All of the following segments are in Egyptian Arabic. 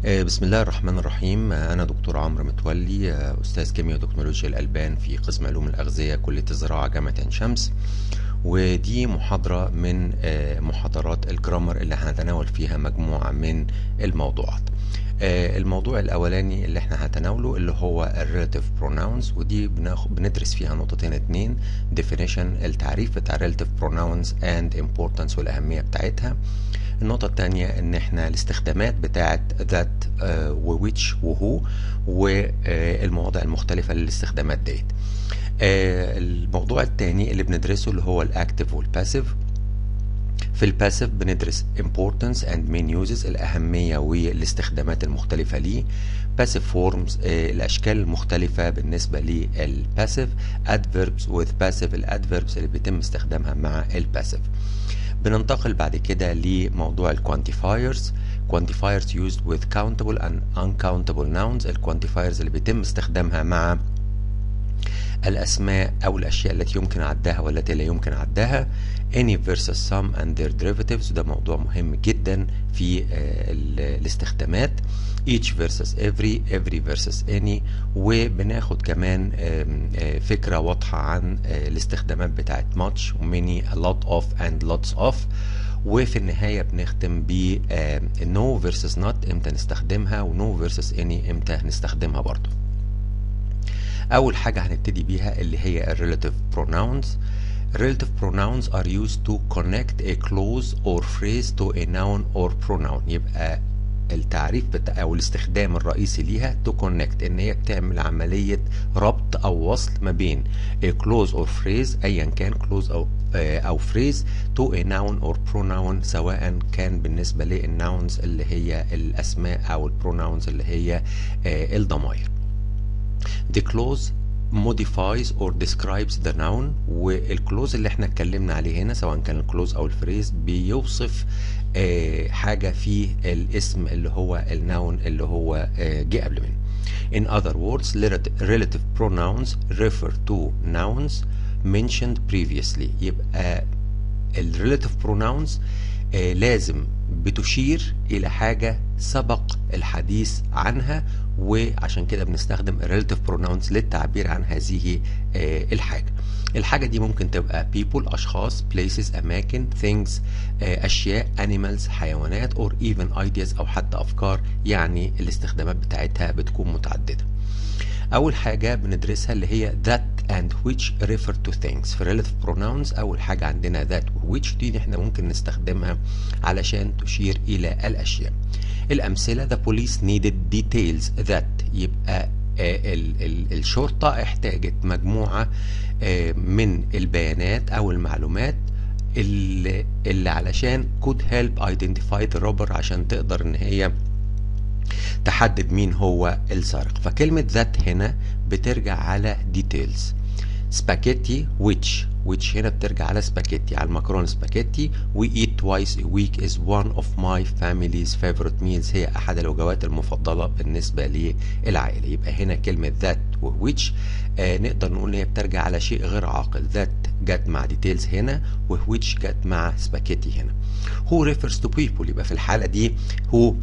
آه، بسم الله الرحمن الرحيم آه، أنا دكتور عمرو متولي آه، أستاذ كيمياء وتكنولوجيا الألبان في قسم علوم الأغذية كلية الزراعة جامعة عين شمس ودي محاضرة من آه، محاضرات الجرامر اللي هنتناول فيها مجموعة من الموضوعات آه، الموضوع الأولاني اللي احنا هنتناوله اللي هو ال relative pronouns ودي بناخد بندرس فيها نقطتين اتنين definition التعريف بتاع relative pronouns and importance والأهمية بتاعتها النقطة التانية ان احنا الاستخدامات بتاعت that آه، و which وهو والمواضع المختلفة للاستخدامات ديت آه، الموضوع التاني اللي بندرسه اللي هو الاكتف والباسيف في الباسيف بندرس importance and main uses الأهمية والاستخدامات المختلفة ليه passive forms آه، الأشكال المختلفة بالنسبة للباسيف adverbs with passive الادفيربس اللي بيتم استخدامها مع الباسيف بننتقل بعد كده لموضوع الكوانتيفايرز quantifiers used with countable and uncountable nouns الكوانتيفايرز اللي بيتم استخدامها مع الأسماء أو الأشياء التي يمكن عدها والتي لا يمكن عدها any versus some and their derivatives وده موضوع مهم جدا في آه، ال- الاستخدامات each versus every every versus any وبناخد كمان آم، آه، فكرة واضحة عن آه، الاستخدامات بتاعت much many a lot of and lots of وفي النهاية بنختم ب آه، no versus not امتى نستخدمها و no versus any امتى نستخدمها برضو أول حاجة هنبتدي بيها اللي هي ال relative pronouns relative pronouns are used to connect a clause or phrase to a noun or pronoun يبقى التعريف بتاع او الاستخدام الرئيسي ليها to connect ان هي بتعمل عملية ربط او وصل ما بين a clause or phrase ايا كان clause او آه، او phrase to a noun or pronoun سواء كان بالنسبة للناونز اللي هي الاسماء او البروناونز اللي هي آه، الضمائر The clause modifies or describes the noun والكلوز اللي احنا اتكلمنا عليه هنا سواء كان الكلوز او الفريز بيوصف آه، حاجة في الاسم اللي هو النون اللي هو آه، جه قبل منه In other words, relative relative pronouns refer to nouns mentioned previously يبقى ال relative pronouns آه، لازم بتشير إلى حاجة سبق الحديث عنها وعشان كده بنستخدم ال relative pronouns للتعبير عن هذه آه، الحاجة الحاجة دي ممكن تبقى people أشخاص places أماكن things آه، أشياء animals حيوانات or even ideas أو حتى أفكار يعني الاستخدامات بتاعتها بتكون متعددة أول حاجة بندرسها اللي هي that and which refer to things في relative pronouns أول حاجة عندنا that و which دي احنا ممكن نستخدمها علشان تشير إلى الأشياء الأمثلة the police needed details that يبقى آه، ال ال الشرطة احتاجت مجموعة آه، من البيانات أو المعلومات اللي, اللي علشان could help identify the robber عشان تقدر ان هي تحدد مين هو السارق فكلمة ذات هنا بترجع على details سباكيتي which which هنا بترجع على سباكيتي على المكرونة سباكيتي we eat twice a week is one of my family's favorite meals هي أحد الوجبات المفضلة بالنسبة للعائلة يبقى هنا كلمة that و which آه نقدر نقول إن هي بترجع على شيء غير عاقل that جت مع details هنا و which جت مع سباكيتي هنا who refers to people يبقى في الحالة دي who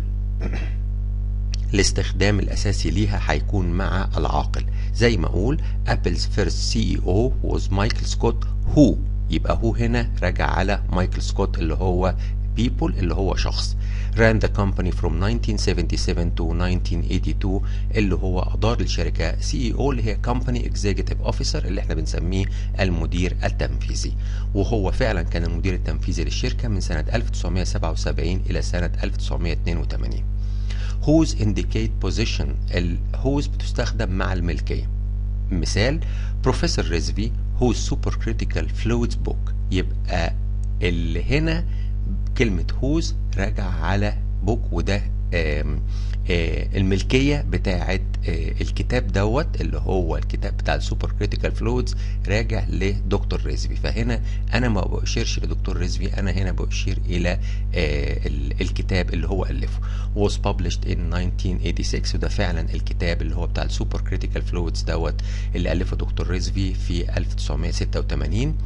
الاستخدام الأساسي ليها هيكون مع العاقل زي ما أقول Apple's first CEO was Michael Scott who يبقى هو هنا راجع على مايكل سكوت اللي هو people اللي هو شخص ran the company from 1977 to 1982 اللي هو أدار الشركة CEO اللي هي company executive officer اللي احنا بنسميه المدير التنفيذي وهو فعلا كان المدير التنفيذي للشركة من سنة 1977 إلى سنة 1982 whose indicate position ال whose بتستخدم مع الملكية مثال بروفيسور ريزفي whose supercritical fluids book يبقى اللي هنا كلمة whose راجع على book وده آم، آه، الملكية بتاعة آه، الكتاب دوت اللي هو الكتاب بتاع السوبر كريتيكال فلويدز راجع لدكتور ريزفي فهنا انا ما بأشيرش لدكتور ريزفي انا هنا بأشير الى آه، ال- الكتاب اللي هو ألفه was published in 1986 وده فعلا الكتاب اللي هو بتاع السوبر كريتيكال فلويدز دوت اللي ألفه دكتور ريزفي في 1986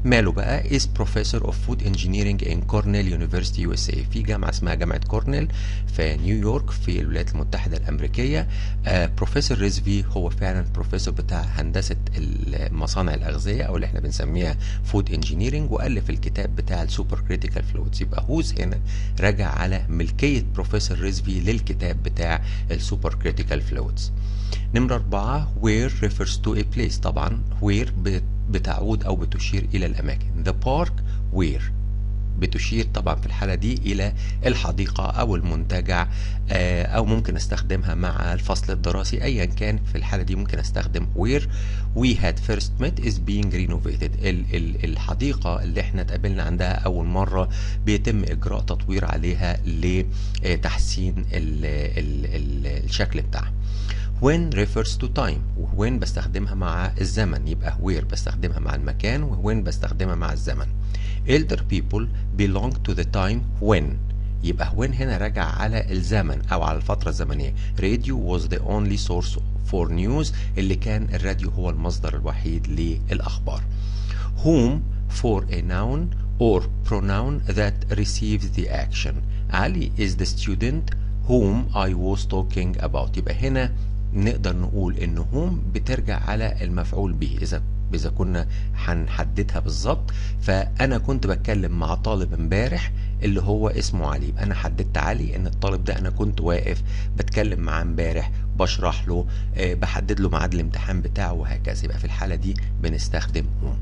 ماله بقى is professor of food engineering in Cornell University USA في جامعة اسمها جامعة كورنيل في نيويورك في الولايات المتحدة الأمريكية آه بروفيسور ريزفي هو فعلا بروفيسور بتاع هندسة مصانع الأغذية أو اللي احنا بنسميها فود انجينيرنج وألف الكتاب بتاع السوبر كريتيكال فلويدز يبقى هوز هنا راجع على ملكية بروفيسور ريزفي للكتاب بتاع السوبر كريتيكال فلويدز نمرة أربعة where refers to a place طبعا where بتعود أو بتشير إلى الأماكن the park where بتشير طبعا في الحالة دي إلى الحديقة أو المنتجع أو ممكن استخدمها مع الفصل الدراسي أيا كان في الحالة دي ممكن استخدم where we had first met is being renovated ال ال الحديقة اللي احنا اتقابلنا عندها أول مرة بيتم إجراء تطوير عليها لتحسين ال ال ال الشكل بتاعها when refers to time when بستخدمها مع الزمن يبقى where بستخدمها مع المكان و when بستخدمها مع الزمن elder people belong to the time when يبقى when هنا راجع على الزمن او على الفترة الزمنية radio was the only source for news اللي كان الراديو هو المصدر الوحيد للأخبار whom for a noun or pronoun that receives the action Ali is the student whom I was talking about يبقى هنا نقدر نقول ان هم بترجع على المفعول به اذا اذا كنا هنحددها بالظبط فانا كنت بتكلم مع طالب امبارح اللي هو اسمه علي يبقى انا حددت علي ان الطالب ده انا كنت واقف بتكلم معاه امبارح بشرح له أه بحدد له ميعاد الامتحان بتاعه وهكذا يبقى في الحاله دي بنستخدم هم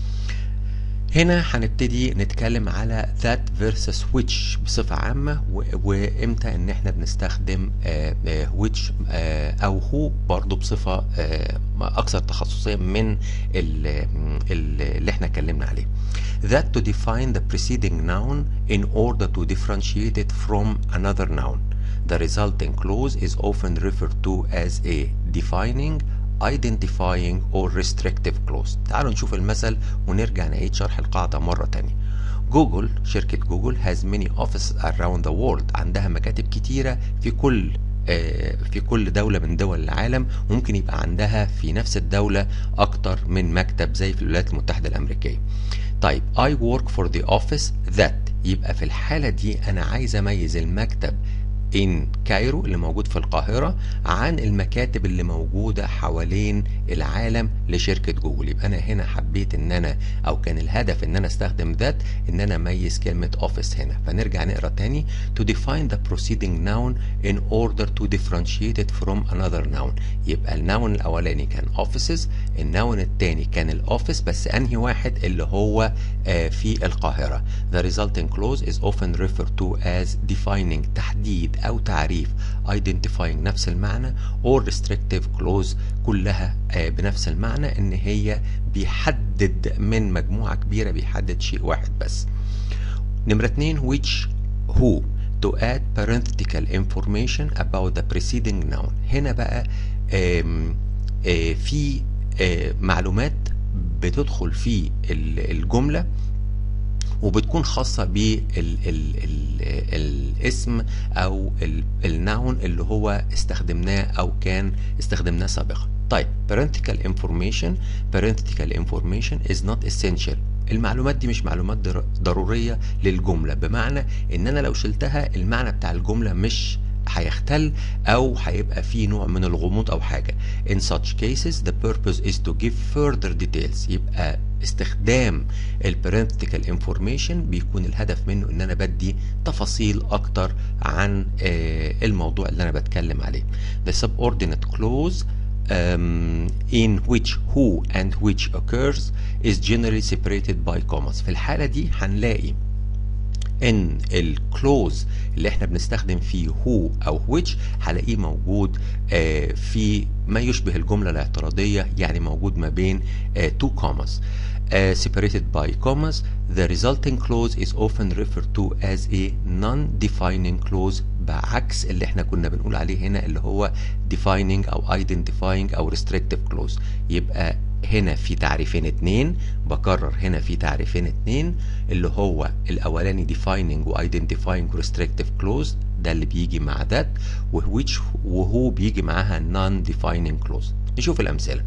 هنا هنبتدي نتكلم على that versus which بصفة عامة وامتى ان احنا بنستخدم آه آه which آه او who برضو بصفة اكثر تخصصية من اللي احنا اتكلمنا عليه that to define the preceding noun in order to differentiate it from another noun the resulting clause is often referred to as a defining identifying or restrictive clause تعالوا نشوف المثل ونرجع نعيد شرح القاعدة مرة تانية جوجل شركة جوجل has many offices around the world عندها مكاتب كتيرة في كل في كل دولة من دول العالم ممكن يبقى عندها في نفس الدولة أكتر من مكتب زي في الولايات المتحدة الأمريكية طيب I work for the office that يبقى في الحالة دي أنا عايز أميز المكتب in كايرو اللي موجود في القاهرة عن المكاتب اللي موجودة حوالين العالم لشركة جوجل يبقى أنا هنا حبيت إن أنا أو كان الهدف إن أنا أستخدم ذات إن أنا أميز كلمة office هنا فنرجع نقرأ تاني to define the preceding noun in order to differentiate it from another noun يبقى النون الأولاني كان offices النون التاني كان الأوفيس بس أنهي واحد اللي هو آه في القاهرة the resulting clause is often referred to as defining تحديد أو تعريف identifying نفس المعنى or restrictive clause كلها آه بنفس المعنى إن هي بيحدد من مجموعة كبيرة بيحدد شيء واحد بس نمرة اتنين which who to add parenthetical information about the preceding noun هنا بقى آم آم في آم معلومات بتدخل في الجمله وبتكون خاصة بالاسم أو النون اللي هو استخدمناه أو كان استخدمناه سابقا طيب parenthetical information parenthetical information is not essential المعلومات دي مش معلومات ضرورية للجملة بمعنى ان انا لو شلتها المعنى بتاع الجملة مش هيختل او هيبقى فيه نوع من الغموض او حاجه in such cases the purpose is to give further details يبقى استخدام البارنتيكال انفورميشن بيكون الهدف منه ان انا بدي تفاصيل اكتر عن الموضوع اللي انا بتكلم عليه the subordinate clause um, in which who and which occurs is generally separated by commas في الحالة دي هنلاقي ان الكلوز اللي احنا بنستخدم فيه هو او which هلاقيه موجود آه في ما يشبه الجمله الاعتراضيه يعني موجود ما بين آه two commas uh, separated by commas the resulting clause is often referred to as a non-defining clause بعكس اللي احنا كنا بنقول عليه هنا اللي هو defining او identifying او restrictive clause يبقى هنا في تعريفين اتنين بكرر هنا في تعريفين اتنين اللي هو الاولاني defining و identifying و restrictive clause ده اللي بيجي مع that which وهو بيجي معاها non defining clause نشوف الامثله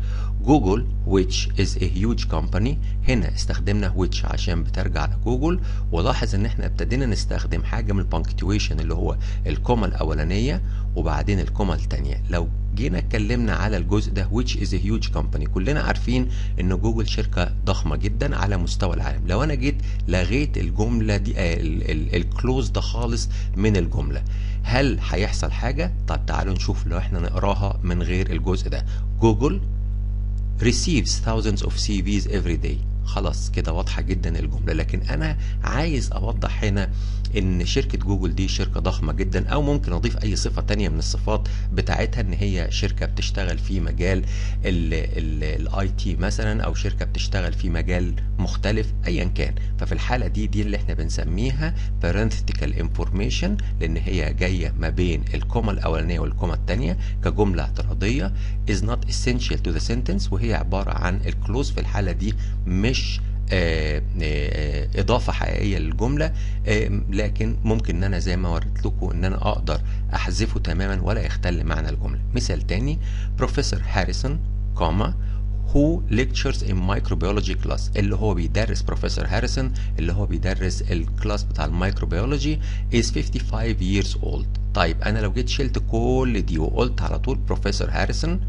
جوجل which is a huge company هنا استخدمنا which عشان بترجع لجوجل ولاحظ ان احنا ابتدينا نستخدم حاجه من البنكتويشن اللي هو الكومه الاولانيه وبعدين الكومه الثانيه لو جينا اتكلمنا على الجزء ده which is a huge company كلنا عارفين ان جوجل شركه ضخمه جدا على مستوى العالم لو انا جيت لغيت الجمله دي الكلوز ده خالص من الجمله هل هيحصل حاجه طب تعالوا نشوف لو احنا نقراها من غير الجزء ده جوجل receives thousands of CVs every day خلاص كده واضحة جدا الجملة لكن أنا عايز أوضح هنا إن شركة جوجل دي شركة ضخمة جدا أو ممكن أضيف أي صفة تانية من الصفات بتاعتها إن هي شركة بتشتغل في مجال الاي تي مثلا أو شركة بتشتغل في مجال مختلف أيا كان ففي الحالة دي دي اللي إحنا بنسميها parenthetical information لأن هي جاية ما بين الكومة الأولانية والكومة الثانية كجملة اعتراضية is not essential to the sentence وهي عبارة عن الكلوز في الحالة دي مش مش آآ آآ اضافه حقيقيه للجمله لكن ممكن ان انا زي ما وريت لكم ان انا اقدر احذفه تماما ولا يختل معنى الجمله مثال تاني بروفيسور هاريسون كوما who lectures in microbiology class اللي هو بيدرس بروفيسور هاريسون اللي هو بيدرس الكلاس بتاع الميكروبيولوجي is 55 years old طيب انا لو جيت شلت كل دي وقلت على طول بروفيسور هاريسون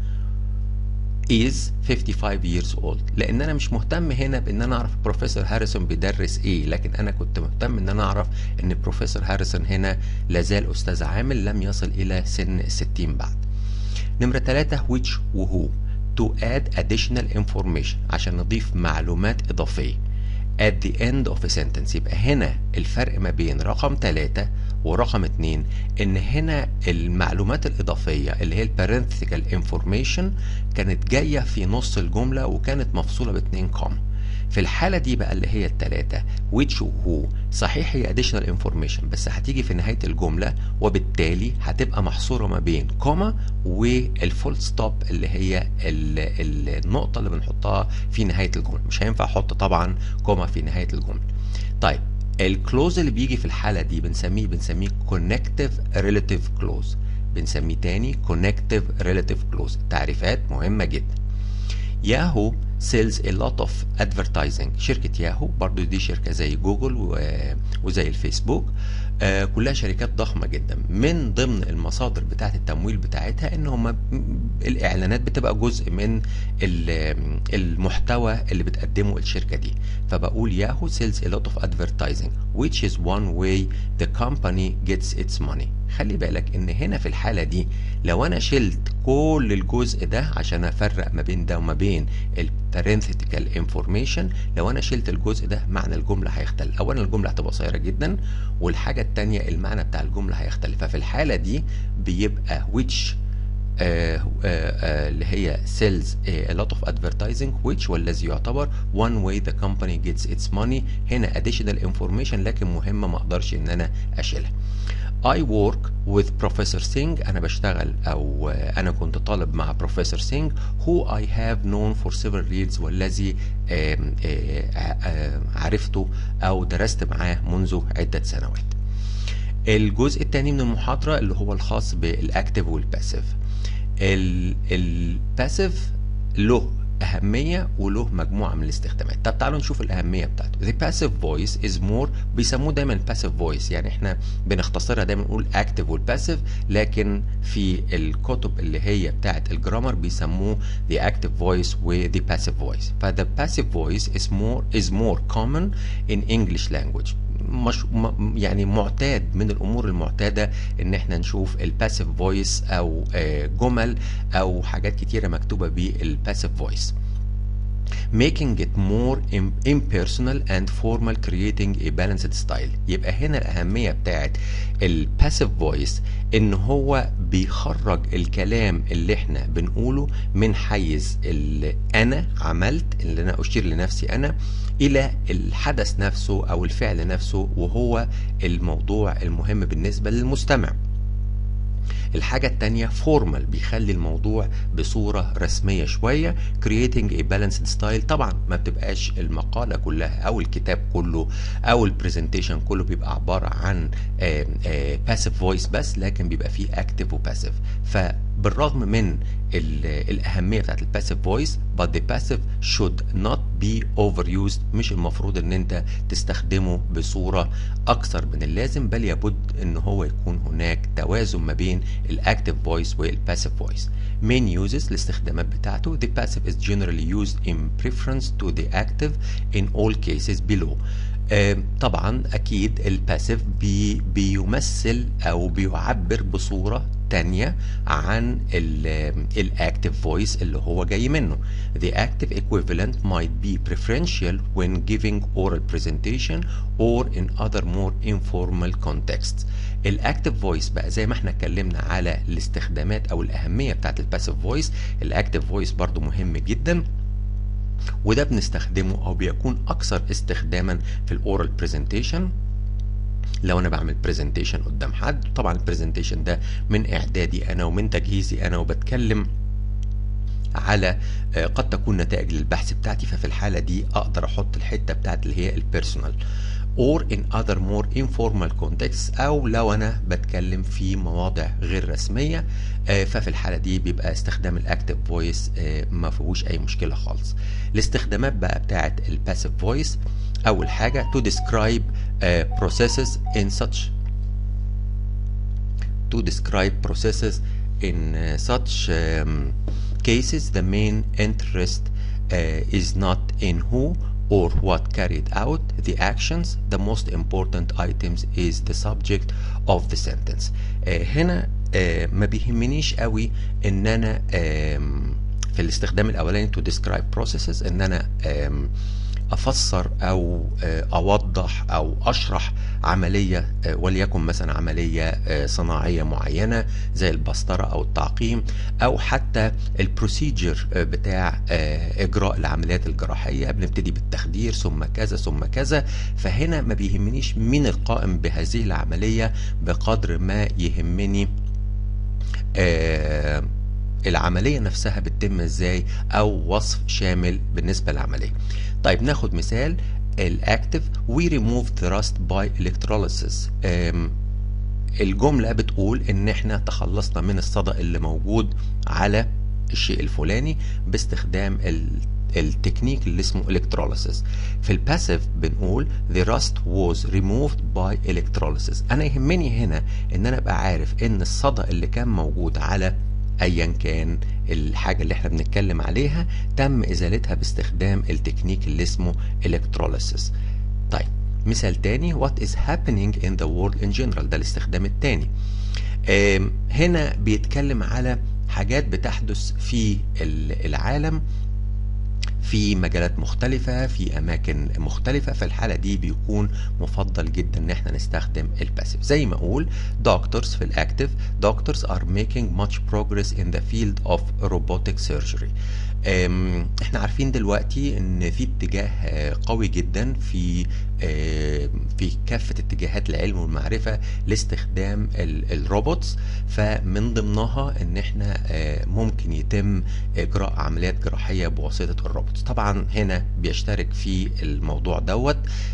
is 55 years old لان انا مش مهتم هنا بان انا اعرف بروفيسور هاريسون بيدرس ايه لكن انا كنت مهتم ان انا اعرف ان بروفيسور هاريسون هنا لازال استاذ عامل لم يصل الى سن الستين بعد نمرة ثلاثة which وهو to add additional information عشان نضيف معلومات اضافية at the end of a sentence يبقى هنا الفرق ما بين رقم ثلاثة ورقم اتنين ان هنا المعلومات الاضافية اللي هي البارنثيكال انفورميشن كانت جاية في نص الجملة وكانت مفصولة باتنين كوم في الحالة دي بقى اللي هي التلاتة which وهو صحيح هي additional information بس هتيجي في نهاية الجملة وبالتالي هتبقى محصورة ما بين كوما والفول ستوب اللي هي ال ال النقطة اللي بنحطها في نهاية الجملة مش هينفع احط طبعا كوما في نهاية الجملة طيب الكلوز اللي بيجي في الحالة دي بنسميه بنسميه connective relative clause بنسميه تاني connective relative clause تعريفات مهمة جدا ياهو sells a lot of advertising شركة ياهو برضو دي شركة زي جوجل وزي الفيسبوك آه كلها شركات ضخمة جدا من ضمن المصادر بتاعة التمويل بتاعتها ان هم الاعلانات بتبقى جزء من المحتوى اللي بتقدمه الشركة دي فبقول ياهو sells a lot of advertising which is one way the company gets its money خلي بالك ان هنا في الحالة دي لو انا شلت كل الجزء ده عشان افرق ما بين ده وما بين parenthetical information لو انا شلت الجزء ده معنى الجملة هيختلف اولا الجملة هتبقى قصيرة جدا والحاجة التانية المعنى بتاع الجملة هيختلف ففي الحالة دي بيبقى which آه آه اللي هي sells a lot of advertising which والذي يعتبر one way the company gets its money هنا additional information لكن مهمة ما اقدرش ان انا اشيلها I work with Professor Singh أنا بشتغل أو أنا كنت طالب مع Professor Singh who I have known for several years والذي آم آم عرفته أو درست معاه منذ عدة سنوات الجزء الثاني من المحاضرة اللي هو الخاص بالأكتف والباسيف الباسيف له أهمية وله مجموعة من الاستخدامات طب تعالوا نشوف الأهمية بتاعته The passive voice is more بيسموه دايما passive voice يعني احنا بنختصرها دايما نقول active والباسيف لكن في الكتب اللي هي بتاعة الجرامر بيسموه the active voice و the passive voice ف the passive voice is more is more common in English language مش يعني معتاد من الامور المعتاده ان احنا نشوف الباسيف فويس او جمل او حاجات كتيره مكتوبه بالباسيف فويس making it more impersonal and formal creating a balanced style يبقى هنا الأهمية بتاعت الباسيف فويس إن هو بيخرج الكلام اللي احنا بنقوله من حيز اللي أنا عملت اللي أنا أشير لنفسي أنا إلى الحدث نفسه أو الفعل نفسه وهو الموضوع المهم بالنسبة للمستمع الحاجة التانية فورمال بيخلي الموضوع بصورة رسمية شوية creating a balanced style طبعا ما بتبقاش المقالة كلها أو الكتاب كله أو البرزنتيشن كله بيبقى عبارة عن passive voice بس لكن بيبقى فيه active وباسيف ف بالرغم من الاهميه بتاعت الباسيف فويس but the passive should not be overused مش المفروض ان انت تستخدمه بصوره اكثر من اللازم بل يبد ان هو يكون هناك توازن ما بين الاكتيف فويس والباسيف فويس main uses الاستخدامات بتاعته the passive is generally used in preference to the active in all cases below طبعا اكيد الباسيف بي بيمثل او بيعبر بصوره تانية عن الاكتيف فويس اللي هو جاي منه the active equivalent might be preferential when giving oral presentation or in other more informal contexts الاكتيف فويس بقى زي ما احنا اتكلمنا على الاستخدامات او الاهميه بتاعت الباسيف فويس الاكتيف فويس برضو مهم جدا وده بنستخدمه او بيكون اكثر استخداما في الاورال برزنتيشن لو انا بعمل برزنتيشن قدام حد طبعا البرزنتيشن ده من اعدادي انا ومن تجهيزي انا وبتكلم على قد تكون نتائج للبحث بتاعتي ففي الحالة دي أقدر أحط الحتة بتاعت اللي هي البيرسونال or in other more informal contexts أو لو أنا بتكلم في مواضع غير رسمية ففي الحالة دي بيبقى استخدام الأكتيف فويس ما فيهوش أي مشكلة خالص الاستخدامات بقى بتاعت الباسيف فويس أول حاجة to describe uh, processes in such to describe processes in uh, such um, cases the main interest uh, is not in who or what carried out the actions the most important items is the subject of the sentence uh, هنا uh, ما بيهمنيش قوي ان انا um, في الاستخدام الاولاني to describe processes ان انا um, افسر او اوضح او اشرح عمليه وليكن مثلا عمليه صناعيه معينه زي البسطره او التعقيم او حتى البروسيجر بتاع اجراء العمليات الجراحيه بنبتدي بالتخدير ثم كذا ثم كذا فهنا ما بيهمنيش مين القائم بهذه العمليه بقدر ما يهمني العملية نفسها بتتم ازاي او وصف شامل بالنسبة للعملية طيب ناخد مثال الاكتف we remove the rust by electrolysis الجملة بتقول ان احنا تخلصنا من الصدأ اللي موجود على الشيء الفلاني باستخدام التكنيك اللي اسمه electrolysis في الباسيف بنقول the rust was removed by electrolysis انا يهمني هنا ان انا ابقى عارف ان الصدأ اللي كان موجود على ايا كان الحاجه اللي احنا بنتكلم عليها تم ازالتها باستخدام التكنيك اللي اسمه electrolysis طيب مثال تاني what is happening in the world in general ده الاستخدام التاني هنا بيتكلم على حاجات بتحدث في العالم في مجالات مختلفة في أماكن مختلفة في الحالة دي بيكون مفضل جدا إن احنا نستخدم الباسيف زي ما أقول doctors في الأكتف doctors are making much progress in the field of robotic surgery احنا عارفين دلوقتي ان في اتجاه قوي جدا في في كافة اتجاهات العلم والمعرفة لاستخدام الروبوتس فمن ضمنها ان احنا ممكن يتم اجراء عمليات جراحية بواسطة الروبوتس طبعا هنا بيشترك في الموضوع دوت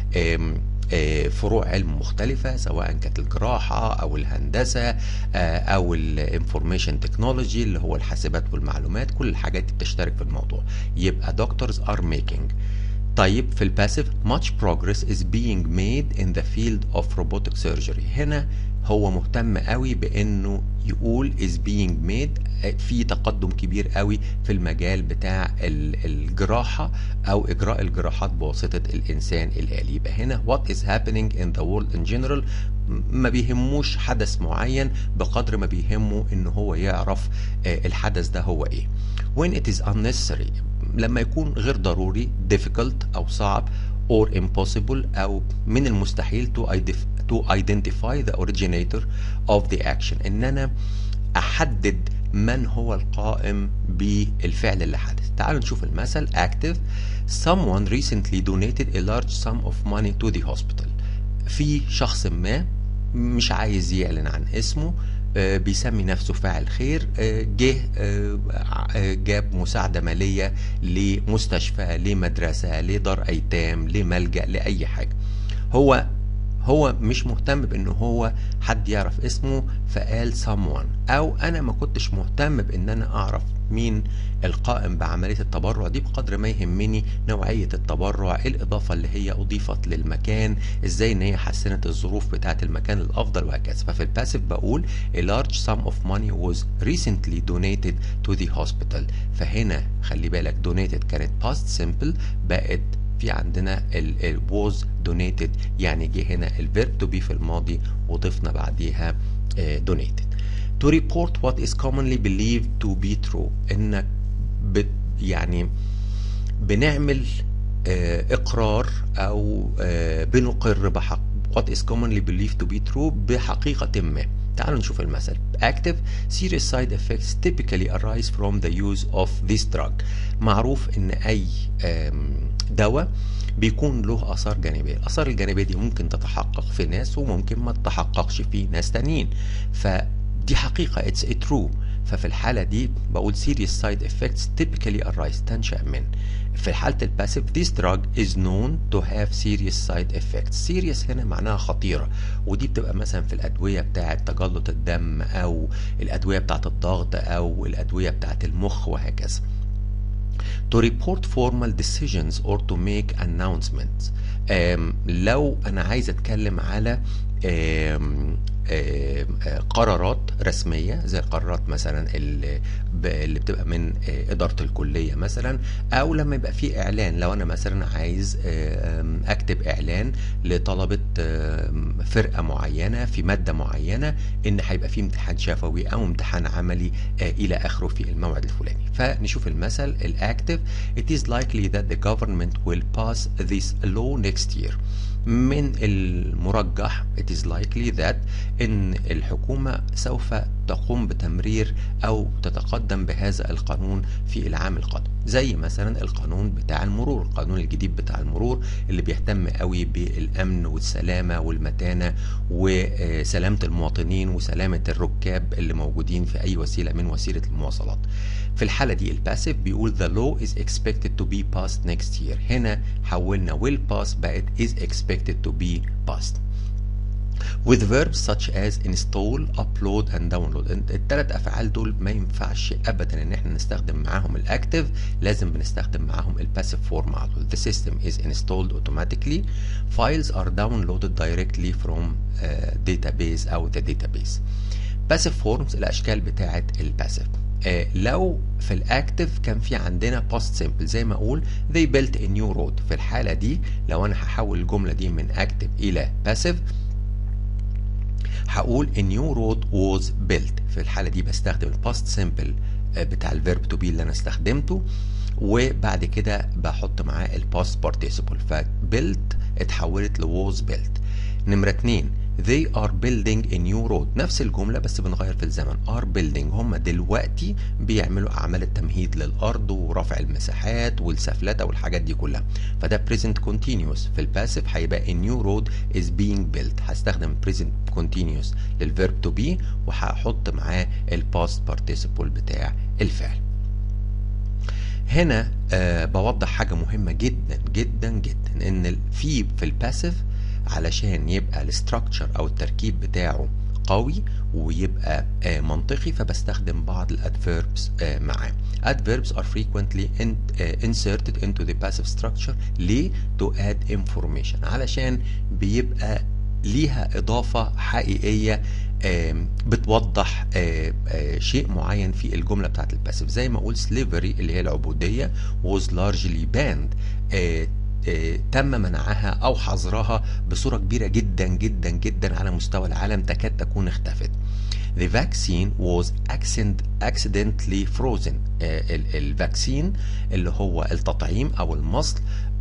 فروع علم مختلفة سواء كانت الجراحة أو الهندسة أو الانفورميشن تكنولوجي اللي هو الحاسبات والمعلومات كل الحاجات دي بتشترك في الموضوع يبقى doctors are making طيب في الباسيف much progress is being made in the field of robotic surgery هنا هو مهتم قوي بانه يقول is being made في تقدم كبير قوي في المجال بتاع الجراحة او اجراء الجراحات بواسطة الانسان الالي يبقى هنا what is happening in the world in general ما بيهموش حدث معين بقدر ما بيهمه ان هو يعرف الحدث ده هو ايه when it is unnecessary لما يكون غير ضروري difficult او صعب or impossible او من المستحيل to, to identify the originator of the action ان انا احدد من هو القائم بالفعل اللي حدث تعالوا نشوف المثل active someone recently donated a large sum of money to the hospital في شخص ما مش عايز يعلن عن اسمه بيسمي نفسه فاعل خير جه جاب مساعدة مالية لمستشفى لمدرسة لدار أيتام لملجأ لأي حاجة هو هو مش مهتم بان هو حد يعرف اسمه فقال someone او انا ما كنتش مهتم بان انا اعرف مين القائم بعملية التبرع دي بقدر ما يهمني نوعية التبرع الإضافة اللي هي أضيفت للمكان إزاي إن هي حسنت الظروف بتاعة المكان الأفضل وهكذا ففي الباسيف بقول a large sum of money was recently donated to the hospital فهنا خلي بالك donated كانت past simple بقت في عندنا ال was donated يعني جه هنا الفيرب to be في الماضي وضفنا بعديها donated to report what is commonly believed to be true انك بت يعني بنعمل آه اقرار او آه بنقر بحق what is commonly believed to be true بحقيقة ما تعالوا نشوف المثل active serious side effects typically arise from the use of this drug معروف ان اي دواء بيكون له اثار جانبيه الاثار الجانبيه دي ممكن تتحقق في ناس وممكن ما تتحققش في ناس تانيين فدي حقيقه it's a true ففي الحاله دي بقول serious side effects typically arise تنشا من في حاله الباسيف this drug is known to have serious side effects serious هنا معناها خطيره ودي بتبقى مثلا في الادويه بتاعه تجلط الدم او الادويه بتاعه الضغط او الادويه بتاعه المخ وهكذا to report formal decisions or to make announcements لو انا عايز اتكلم على آم آم قرارات رسميه زي القرارات مثلا اللي, اللي بتبقى من اداره الكليه مثلا او لما يبقى في اعلان لو انا مثلا عايز اكتب اعلان لطلبه فرقه معينه في ماده معينه ان هيبقى في امتحان شفوي او امتحان عملي الى اخره في الموعد الفلاني فنشوف المثل الاكتف it is likely that the government will pass this law next year من المرجح it is likely that ان الحكومة سوف تقوم بتمرير او تتقدم بهذا القانون في العام القادم زي مثلا القانون بتاع المرور القانون الجديد بتاع المرور اللي بيهتم قوي بالامن والسلامة والمتانة وسلامة المواطنين وسلامة الركاب اللي موجودين في اي وسيلة من وسيلة المواصلات في الحالة دي الباسيف بيقول the law is expected to be passed next year هنا حولنا will pass بقت is expected to be passed with verbs such as install, upload and download الثلاث افعال دول ما ينفعش ابدا ان احنا نستخدم معاهم الاكتف لازم بنستخدم معاهم الباسيف فورم على طول the system is installed automatically files are downloaded directly from uh, database او the database passive forms الاشكال بتاعه الباسيف آه لو في الاكتف كان في عندنا باست سيمبل زي ما اقول they built a new road في الحاله دي لو انا هحول الجمله دي من اكتف الى باسيف هقول a new road was built في الحاله دي بستخدم الباست سيمبل بتاع الفيرب تو بي اللي انا استخدمته وبعد كده بحط معاه الباست بارتيسيبل فبيلت اتحولت لوز بيلت نمره اتنين they are building a new road نفس الجملة بس بنغير في الزمن are building هم دلوقتي بيعملوا أعمال التمهيد للأرض ورفع المساحات والسفلتة والحاجات دي كلها فده present continuous في الباسيف هيبقى a new road is being built هستخدم present continuous للverb to be وهحط معاه الباست participle بتاع الفعل هنا آه بوضح حاجة مهمة جدا جدا جدا ان في في الباسيف علشان يبقى الاستراكشر او التركيب بتاعه قوي ويبقى آه منطقي فبستخدم بعض الادفيربس آه معاه adverbs are frequently in, uh, inserted into the passive structure ليه to add information علشان بيبقى ليها اضافه حقيقيه بتوضح شيء معين في الجمله بتاعت الباسيف زي ما اقول slavery اللي هي العبوديه was largely banned تم منعها او حظرها بصوره كبيره جدا جدا جدا على مستوى العالم تكاد تكون اختفت The vaccine was accidentally frozen الفاكسين اللي هو التطعيم او المصل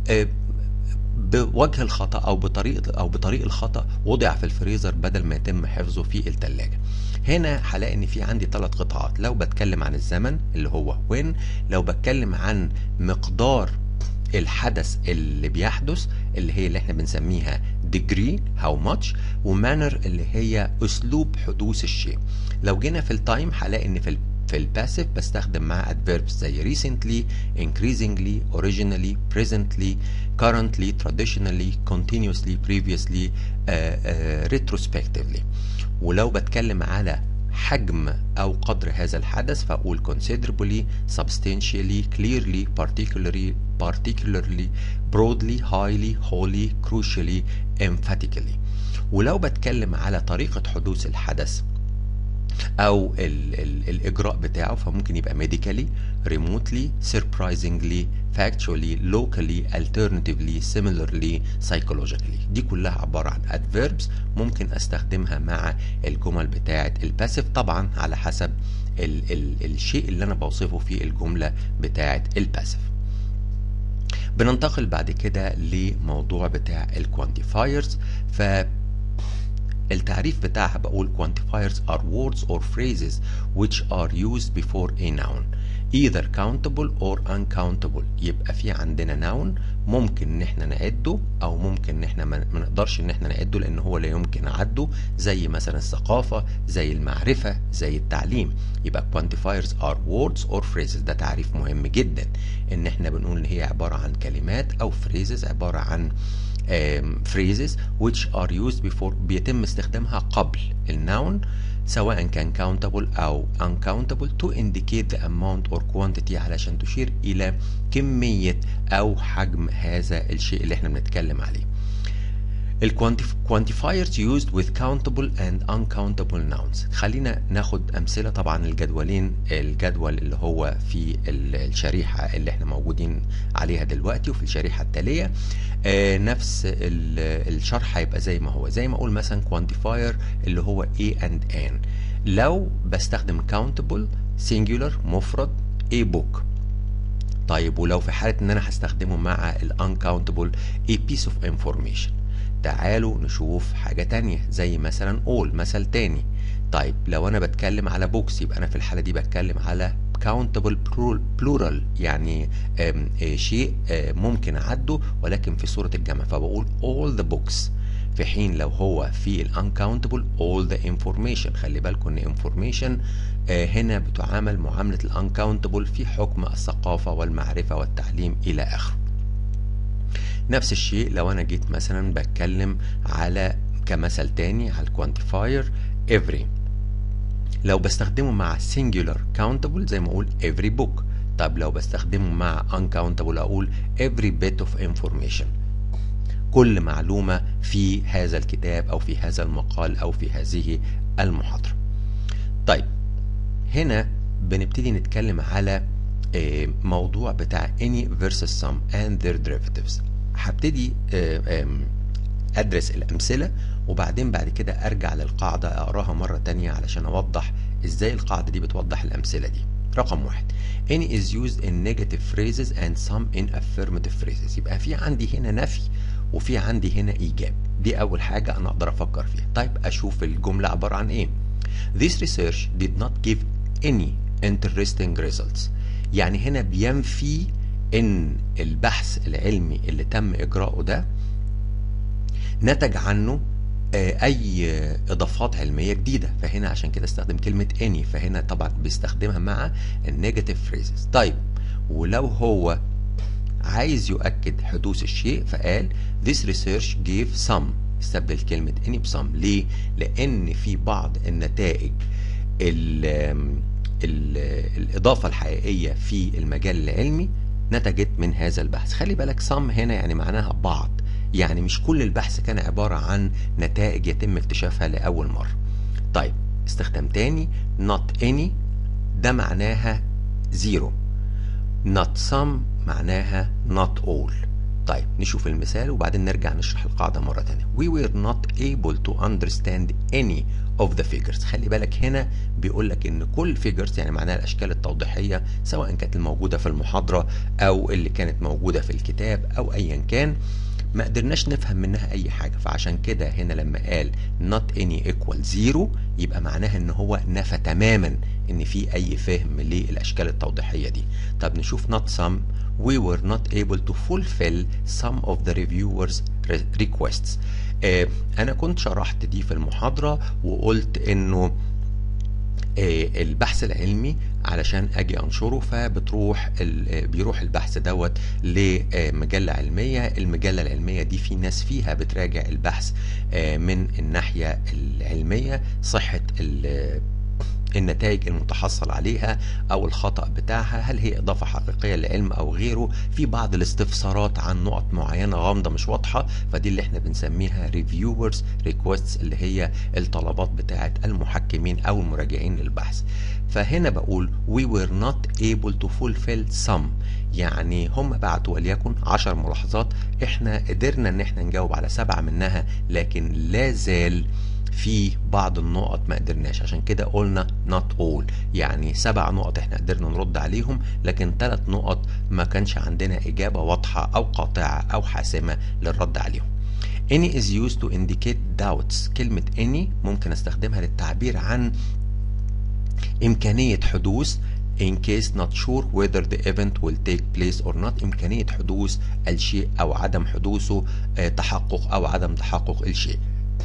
بوجه الخطا او بطريقه او بطريق الخطا وضع في الفريزر بدل ما يتم حفظه في الثلاجه هنا هلاقي ان في عندي ثلاث قطاعات لو بتكلم عن الزمن اللي هو when لو بتكلم عن مقدار الحدث اللي بيحدث اللي هي اللي احنا بنسميها degree how much ومانر اللي هي اسلوب حدوث الشيء لو جينا في التايم هلاقي ان في في الباسيف بستخدم مع adverbs زي recently increasingly originally presently currently traditionally continuously previously uh, uh, retrospectively ولو بتكلم على حجم أو قدر هذا الحدث فأقول considerably substantially clearly particularly particularly broadly highly wholly crucially emphatically ولو بتكلم على طريقة حدوث الحدث او ال ال الاجراء بتاعه فممكن يبقى medically remotely surprisingly factually locally alternatively similarly psychologically دي كلها عبارة عن adverbs ممكن استخدمها مع الجمل بتاعة الباسيف طبعا على حسب ال ال الشيء اللي انا بوصفه في الجملة بتاعة الباسيف بننتقل بعد كده لموضوع بتاع الكوانتيفايرز ف التعريف بتاعها بقول quantifiers are words or phrases which are used before a noun either countable or uncountable يبقى في عندنا noun ممكن ان احنا نعده او ممكن ان احنا ما نقدرش ان احنا نعده لان هو لا يمكن عده زي مثلا الثقافة زي المعرفة زي التعليم يبقى quantifiers are words or phrases ده تعريف مهم جدا ان احنا بنقول ان هي عبارة عن كلمات او phrases عبارة عن um, phrases which are used before بيتم استخدامها قبل النون سواء كان countable أو uncountable to indicate the amount or quantity علشان تشير إلى كمية أو حجم هذا الشيء اللي احنا بنتكلم عليه. ال quantifiers used with countable and uncountable nouns خلينا ناخد أمثلة طبعا الجدولين الجدول اللي هو في الشريحة اللي احنا موجودين عليها دلوقتي وفي الشريحة التالية آه نفس الشرح هيبقى زي ما هو زي ما أقول مثلا quantifier اللي هو a and an لو بستخدم countable singular مفرد a book طيب ولو في حالة ان انا هستخدمه مع ال uncountable a piece of information تعالوا نشوف حاجة تانية زي مثلا all مثل تاني طيب لو انا بتكلم على بوكس يبقى انا في الحالة دي بتكلم على countable plural يعني آم آه شيء آه ممكن اعده ولكن في صورة الجمع فبقول all the books في حين لو هو في ال uncountable all the information خلي بالكم ان information آه هنا بتعامل معاملة ال uncountable في حكم الثقافة والمعرفة والتعليم الى اخره نفس الشيء لو انا جيت مثلا بتكلم على كمثل تاني على الكوانتيفاير every لو بستخدمه مع singular countable زي ما اقول every book طب لو بستخدمه مع uncountable اقول every bit of information كل معلومة في هذا الكتاب او في هذا المقال او في هذه المحاضرة طيب هنا بنبتدي نتكلم على موضوع بتاع any versus some and their derivatives هبتدي ادرس الامثله وبعدين بعد كده ارجع للقاعده اقراها مره تانية علشان اوضح ازاي القاعده دي بتوضح الامثله دي رقم واحد any is used in negative phrases and some in affirmative phrases يبقى في عندي هنا نفي وفي عندي هنا ايجاب دي اول حاجه انا اقدر افكر فيها طيب اشوف الجمله عباره عن ايه this research did not give any interesting results يعني هنا بينفي ان البحث العلمي اللي تم اجراؤه ده نتج عنه اي اضافات علميه جديده فهنا عشان كده استخدم كلمه اني فهنا طبعا بيستخدمها مع النيجاتيف فريزز طيب ولو هو عايز يؤكد حدوث الشيء فقال this research gave some استبدل كلمه اني بسم ليه لان في بعض النتائج ال ال الاضافه الحقيقيه في المجال العلمي نتجت من هذا البحث خلي بالك some هنا يعني معناها بعض يعني مش كل البحث كان عبارة عن نتائج يتم اكتشافها لأول مرة طيب استخدام تاني not any ده معناها zero not some معناها not all طيب نشوف المثال وبعدين نرجع نشرح القاعدة مرة تانية we were not able to understand any of the figures خلي بالك هنا بيقول لك ان كل figures يعني معناها الاشكال التوضيحية سواء كانت الموجودة في المحاضرة او اللي كانت موجودة في الكتاب او ايا كان ما قدرناش نفهم منها اي حاجة فعشان كده هنا لما قال not any equal zero يبقى معناها ان هو نفى تماما ان في اي فهم للاشكال التوضيحية دي طب نشوف not some we were not able to fulfill some of the reviewers requests آه انا كنت شرحت دي في المحاضرة وقلت انه البحث العلمي علشان اجي انشره فبتروح بيروح البحث دوت لمجله علميه المجله العلميه دي في ناس فيها بتراجع البحث من الناحيه العلميه صحه النتائج المتحصل عليها او الخطأ بتاعها هل هي اضافة حقيقية للعلم او غيره في بعض الاستفسارات عن نقط معينة غامضة مش واضحة فدي اللي احنا بنسميها reviewers requests اللي هي الطلبات بتاعة المحكمين او المراجعين للبحث فهنا بقول we were not able to fulfill some يعني هم بعتوا وليكن 10 ملاحظات احنا قدرنا ان احنا نجاوب على سبعة منها لكن لا زال في بعض النقط ما قدرناش عشان كده قلنا not all يعني سبع نقط احنا قدرنا نرد عليهم لكن ثلاث نقط ما كانش عندنا إجابة واضحة أو قاطعة أو حاسمة للرد عليهم any is used to indicate doubts كلمة any ممكن استخدمها للتعبير عن إمكانية حدوث in case not sure whether the event will take place or not إمكانية حدوث الشيء أو عدم حدوثه تحقق أو عدم تحقق الشيء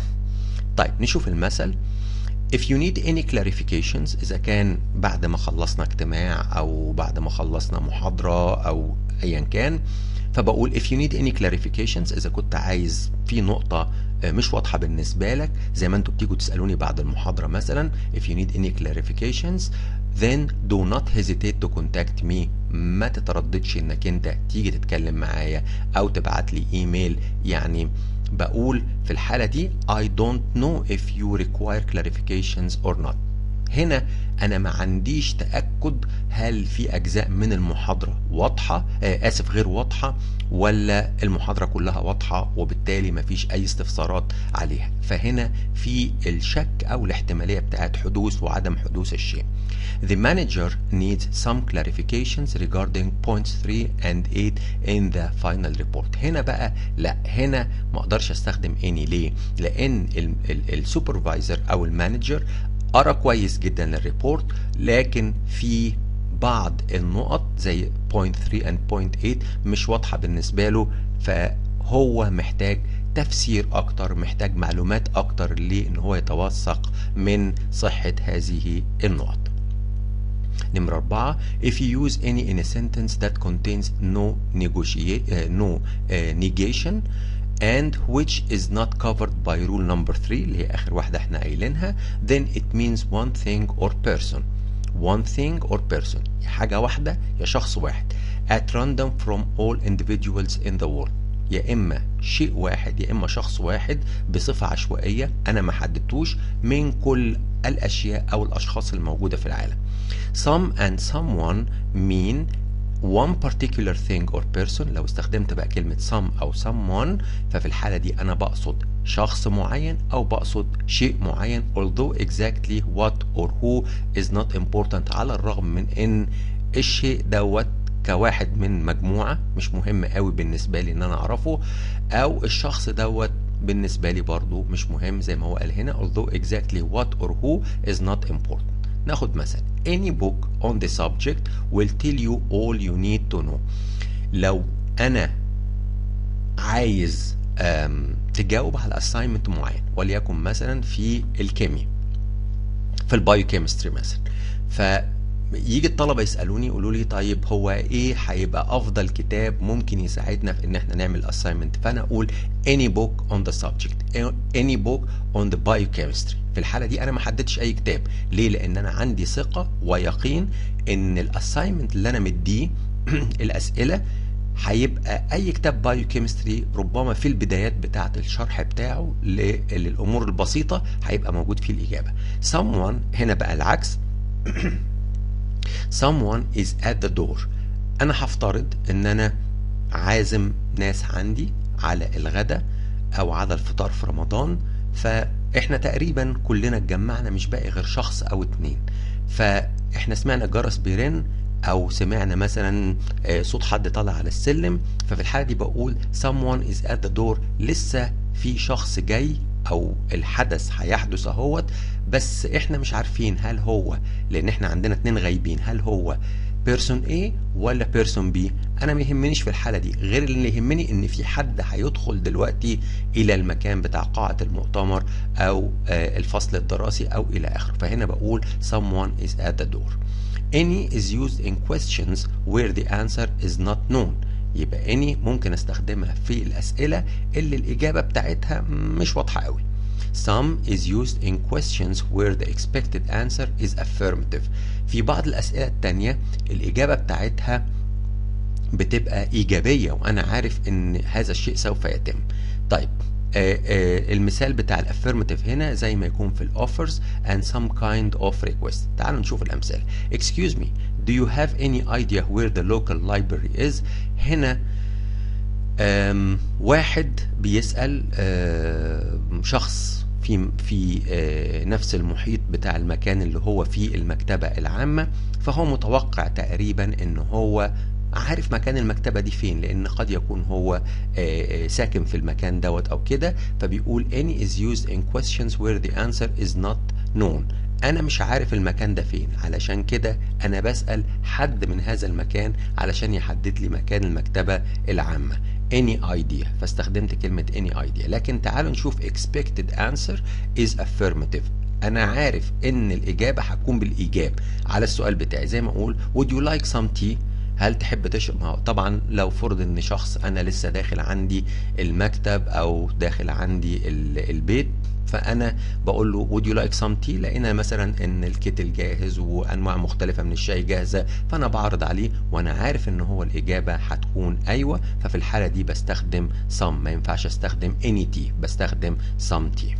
طيب نشوف المثل if you need any clarifications إذا كان بعد ما خلصنا اجتماع أو بعد ما خلصنا محاضرة أو أيا كان فبقول if you need any clarifications إذا كنت عايز في نقطة مش واضحة بالنسبة لك زي ما انتوا بتيجوا تسألوني بعد المحاضرة مثلا if you need any clarifications then do not hesitate to contact me ما تترددش انك انت تيجي تتكلم معايا او تبعت لي ايميل يعني بقول في الحالة دي I don't know if you require clarifications or not هنا أنا ما عنديش تأكد هل في أجزاء من المحاضرة واضحة آه آسف غير واضحة ولا المحاضرة كلها واضحة وبالتالي ما فيش أي استفسارات عليها فهنا في الشك أو الاحتمالية بتاعت حدوث وعدم حدوث الشيء The manager needs some clarifications regarding points 3 and 8 in the final report. هنا بقى لا هنا ما اقدرش استخدم any ليه؟ لأن السوبرفايزر أو المانجر قرا كويس جدا الريبورت لكن في بعض النقط زي point 3 and point 8 مش واضحة بالنسبة له فهو محتاج تفسير اكتر محتاج معلومات اكتر لان هو يتوثق من صحة هذه النقط نمرة أربعة if you use any in a sentence that contains no negotiate uh, no uh, negation and which is not covered by rule number 3 اللي هي آخر واحدة احنا قايلينها then it means one thing or person one thing or person حاجة واحدة يا شخص واحد at random from all individuals in the world يا إما شيء واحد يا إما شخص واحد بصفة عشوائية أنا ما حددتوش من كل الأشياء أو الأشخاص الموجودة في العالم some and someone mean one particular thing or person لو استخدمت بقى كلمة some أو someone ففي الحالة دي أنا بقصد شخص معين أو بقصد شيء معين although exactly what or who is not important على الرغم من إن الشيء دوت كواحد من مجموعة مش مهم قوي بالنسبة لي إن أنا أعرفه أو الشخص دوت بالنسبة لي برضو مش مهم زي ما هو قال هنا although exactly what or who is not important ناخد مثلا any book on the subject will tell you all you need to know لو أنا عايز تجاوب على assignment معين وليكن مثلا في الكيمياء في البايوكيمستري مثلا ف يجي الطلبة يسألوني يقولوا لي طيب هو ايه هيبقى افضل كتاب ممكن يساعدنا في ان احنا نعمل assignment فانا اقول any book on the subject any book on the biochemistry في الحالة دي انا ما حددتش اي كتاب ليه لان انا عندي ثقة ويقين ان الاساينمنت اللي انا مديه الاسئلة هيبقى اي كتاب بايوكيمستري ربما في البدايات بتاعه الشرح بتاعه للامور البسيطه هيبقى موجود فيه الاجابه someone هنا بقى العكس someone is at the door انا هفترض ان انا عازم ناس عندي على الغدا او على الفطار في رمضان فاحنا تقريبا كلنا اتجمعنا مش باقي غير شخص او اتنين فاحنا سمعنا جرس بيرن او سمعنا مثلا صوت حد طالع على السلم ففي الحاله دي بقول someone is at the door لسه في شخص جاي او الحدث هيحدث اهوت بس احنا مش عارفين هل هو لان احنا عندنا اتنين غايبين هل هو بيرسون A ولا بيرسون B انا ما يهمنيش في الحاله دي غير اللي يهمني ان في حد هيدخل دلوقتي الى المكان بتاع قاعه المؤتمر او الفصل الدراسي او الى اخره فهنا بقول someone is at the door any is used in questions where the answer is not known يبقى any ممكن استخدمها في الاسئله اللي الاجابه بتاعتها مش واضحه قوي Some is used in questions where the expected answer is affirmative. في بعض الأسئلة التانية الإجابة بتاعتها بتبقى إيجابية وأنا عارف إن هذا الشيء سوف يتم. طيب آه آه المثال بتاع الافيرماتيف هنا زي ما يكون في الاوفرز and some kind of request تعالوا نشوف الامثله excuse me do you have any idea where the local library is هنا um, واحد بيسأل uh, شخص في في uh, نفس المحيط بتاع المكان اللي هو فيه المكتبة العامة فهو متوقع تقريبا ان هو عارف مكان المكتبة دي فين لأن قد يكون هو آه ساكن في المكان دوت أو كده فبيقول any is used in questions where the answer is not known أنا مش عارف المكان ده فين علشان كده أنا بسأل حد من هذا المكان علشان يحدد لي مكان المكتبة العامة any idea فاستخدمت كلمة any idea لكن تعالوا نشوف expected answer is affirmative أنا عارف إن الإجابة هتكون بالإيجاب على السؤال بتاعي زي ما أقول would you like some tea هل تحب تشرب ما طبعا لو فرض ان شخص انا لسه داخل عندي المكتب او داخل عندي البيت فانا بقول له would you like some tea لقينا مثلا ان الكتل جاهز وانواع مختلفه من الشاي جاهزه فانا بعرض عليه وانا عارف ان هو الاجابه هتكون ايوه ففي الحاله دي بستخدم some ما ينفعش استخدم any tea بستخدم some tea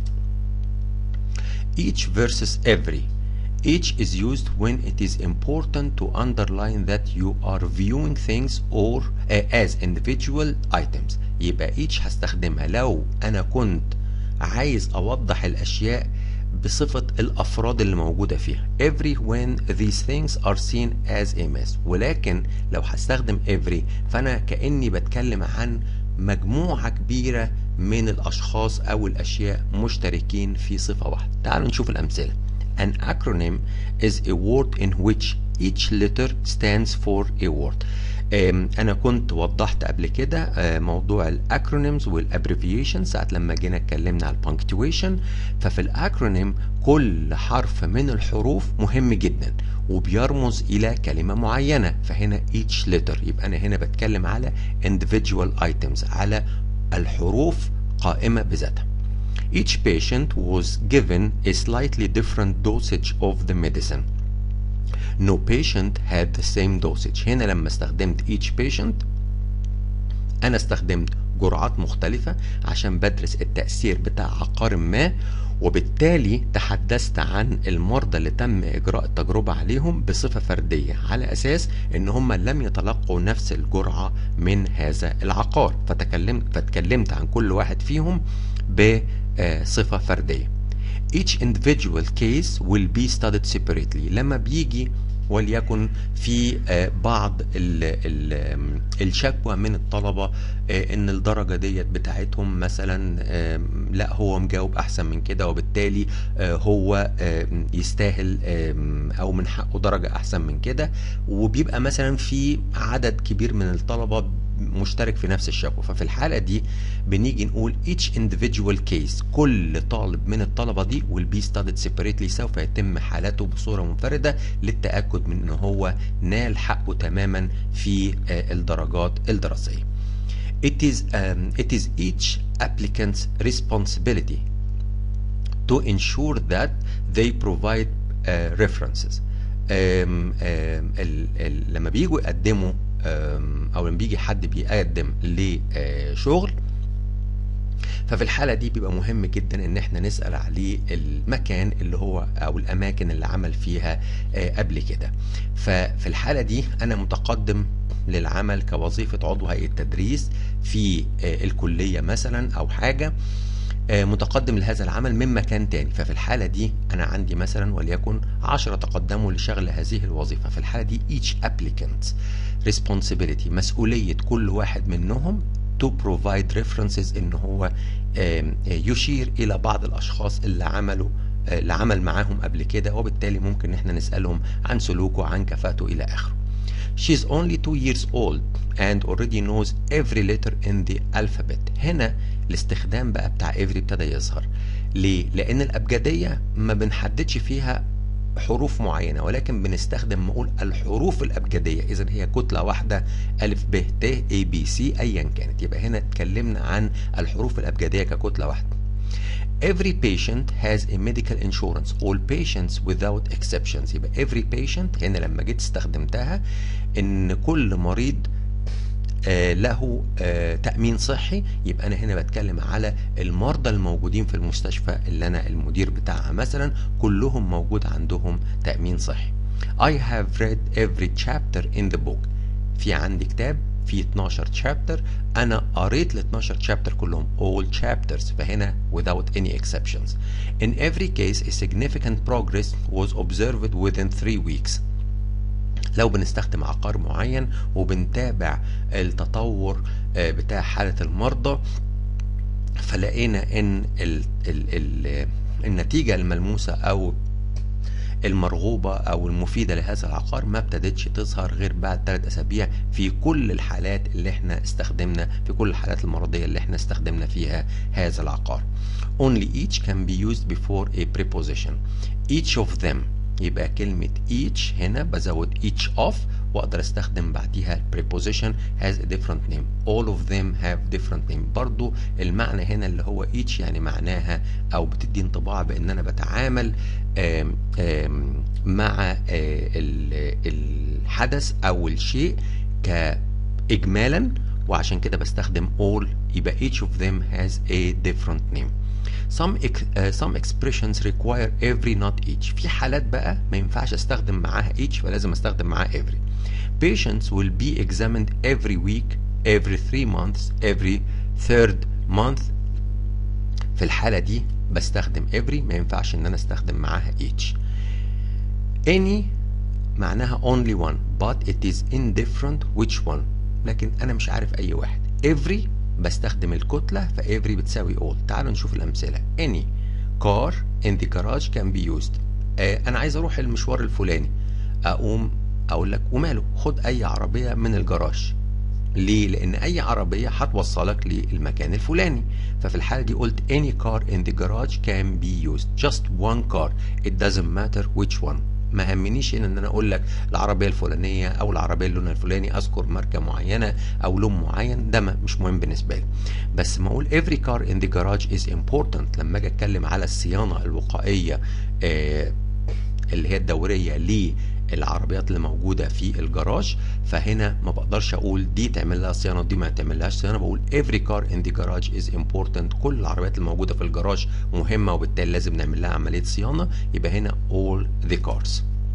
each versus every Each is used when it is important to underline that you are viewing things or uh, as individual items. يبقى each هستخدمها لو أنا كنت عايز أوضح الأشياء بصفة الأفراد اللي موجودة فيها. Every when these things are seen as a mass. ولكن لو هستخدم every فأنا كأني بتكلم عن مجموعة كبيرة من الأشخاص أو الأشياء مشتركين في صفة واحدة. تعالوا نشوف الأمثلة. An acronym is a word in which each letter stands for a word. أنا كنت وضحت قبل كده موضوع الأكرونيمز والأبريفيشن ساعة لما جينا اتكلمنا على البنكتويشن ففي الأكرونيم كل حرف من الحروف مهم جدا وبيرمز إلى كلمة معينة فهنا each letter يبقى أنا هنا بتكلم على individual items على الحروف قائمة بذاتها. Each patient was given a slightly different dosage of the medicine. No patient had the same dosage. هنا لما استخدمت each patient أنا استخدمت جرعات مختلفة عشان بدرس التأثير بتاع عقار ما وبالتالي تحدثت عن المرضى اللي تم إجراء التجربة عليهم بصفة فردية على أساس إن هم لم يتلقوا نفس الجرعة من هذا العقار فتكلمت فتكلمت عن كل واحد فيهم بصفة فردية. Each individual case will be studied separately. لما بيجي وليكن في بعض ال ال الشكوى من الطلبة ان الدرجة ديت بتاعتهم مثلا لا هو مجاوب احسن من كده وبالتالي هو يستاهل او من حقه درجة احسن من كده وبيبقى مثلا في عدد كبير من الطلبة مشترك في نفس الشكوى ففي الحالة دي بنيجي نقول each individual case كل طالب من الطلبة دي will be studied separately سوف يتم حالته بصورة منفردة للتأكد من ان هو نال حقه تماما في الدرجات الدراسية It is, um, it is each applicant's responsibility to ensure that they provide uh, references. Um, um, ال, ال, لما بيجوا يقدموا او لما بيجي حد بيقدم لشغل ففي الحالة دي بيبقى مهم جدا ان احنا نسأل عليه المكان اللي هو او الاماكن اللي عمل فيها قبل كده ففي الحالة دي انا متقدم للعمل كوظيفة عضو هيئة تدريس في الكلية مثلا او حاجة متقدم لهذا العمل من مكان تاني ففي الحالة دي أنا عندي مثلا وليكن عشرة تقدموا لشغل هذه الوظيفة في الحالة دي each applicant responsibility مسؤولية كل واحد منهم to provide references إن هو يشير إلى بعض الأشخاص اللي عملوا اللي عمل معاهم قبل كده وبالتالي ممكن إن احنا نسألهم عن سلوكه عن كفاءته إلى آخره She's only two years old and already knows every letter in the alphabet هنا الاستخدام بقى بتاع every ابتدى يظهر ليه؟ لأن الأبجدية ما بنحددش فيها حروف معينة ولكن بنستخدم نقول الحروف الأبجدية إذا هي كتلة واحدة ألف ب ت A B C أيا كانت يبقى هنا اتكلمنا عن الحروف الأبجدية ككتلة واحدة Every patient has a medical insurance all patients without exceptions يبقى every patient هنا لما جيت استخدمتها ان كل مريض آه له آه تأمين صحي يبقى أنا هنا بتكلم على المرضى الموجودين في المستشفى اللي أنا المدير بتاعها مثلا كلهم موجود عندهم تأمين صحي I have read every chapter in the book في عندي كتاب في 12 chapter أنا قريت ال 12 chapter كلهم all chapters فهنا without any exceptions In every case a significant progress was observed within three weeks لو بنستخدم عقار معين وبنتابع التطور بتاع حالة المرضى فلقينا ان ال ال ال النتيجة الملموسة او المرغوبة او المفيدة لهذا العقار ما ابتدتش تظهر غير بعد ثلاث اسابيع في كل الحالات اللي احنا استخدمنا في كل الحالات المرضية اللي احنا استخدمنا فيها هذا العقار only each can be used before a preposition each of them يبقى كلمة each هنا بزود each of واقدر استخدم بعديها preposition has a different name all of them have different name برضو المعنى هنا اللي هو each يعني معناها او بتدي انطباع بان انا بتعامل آم آم مع الحدث او الشيء كاجمالا وعشان كده بستخدم all يبقى each of them has a different name some uh, some expressions require every not each في حالات بقى ما ينفعش استخدم معاها each فلازم استخدم معاها every patients will be examined every week every three months every third month في الحالة دي بستخدم every ما ينفعش ان انا استخدم معاها each any معناها only one but it is indifferent which one لكن انا مش عارف اي واحد every بستخدم الكتلة فإيفري بتساوي all تعالوا نشوف الأمثلة any car in the garage can be used آه أنا عايز أروح المشوار الفلاني أقوم أقول لك وماله خد أي عربية من الجراج ليه؟ لأن أي عربية هتوصلك للمكان الفلاني ففي الحالة دي قلت any car in the garage can be used just one car it doesn't matter which one ما همنيش ان انا اقول لك العربيه الفلانيه او العربيه اللون الفلاني اذكر ماركه معينه او لون معين ده مش مهم بالنسبه لي بس ما اقول every car in the garage is important لما اجي اتكلم على الصيانه الوقائيه آه اللي هي الدوريه للعربيات اللي موجوده في الجراج فهنا ما بقدرش اقول دي تعمل لها صيانه ودي ما تعملهاش صيانه بقول every car in the garage is important كل العربيات الموجوده في الجراج مهمه وبالتالي لازم نعمل لها عمليه صيانه يبقى هنا all the cars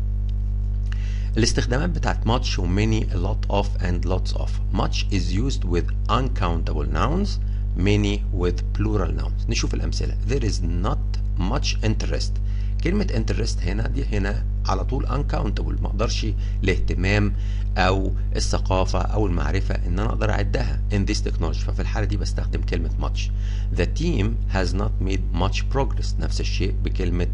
الاستخدامات بتاعت much و many a lot of and lots of much is used with uncountable nouns many with plural nouns نشوف الأمثلة there is not much interest كلمة interest هنا دي هنا على طول uncountable ما اقدرش الاهتمام او الثقافة او المعرفة ان انا اقدر اعدها in this technology ففي الحالة دي بستخدم كلمة much the team has not made much progress نفس الشيء بكلمة